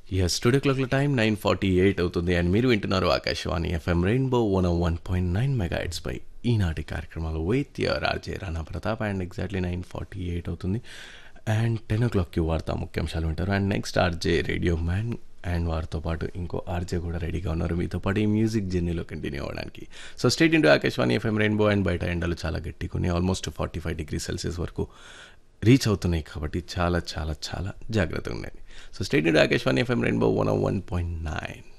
yes studio క్లాక్ల time nine forty eight అవుతుంది and మీరు వింటున్నారు Akashvani FM rainbow one one point nine mega పై ఈనాటి కార్యక్రమాలు with your RJ Rana Pratap and exactly nine forty eight అవుతుంది అండ్ టెన్ ఓ క్లాక్కి వార్తా ముఖ్యాంశాలు వింటారు and next RJ radio man and వారితో పాటు ఇంకో ఆర్జే కూడా రెడీగా ఉన్నారు మీతో పాటు ఈ మ్యూజిక్ జర్నీలో కంటిన్యూ అవ్వడానికి so stay tuned to Akashvani FM rainbow and బయట ఎండలు చాలా గట్టికుని almost forty five degree Celsius వరకు రీచ్ అవుతున్నాయి కాబట్టి చాలా చాలా చాలా జాగ్రత్తగా ఉండండి so stay tuned to Akashvani FM rainbow one one point nine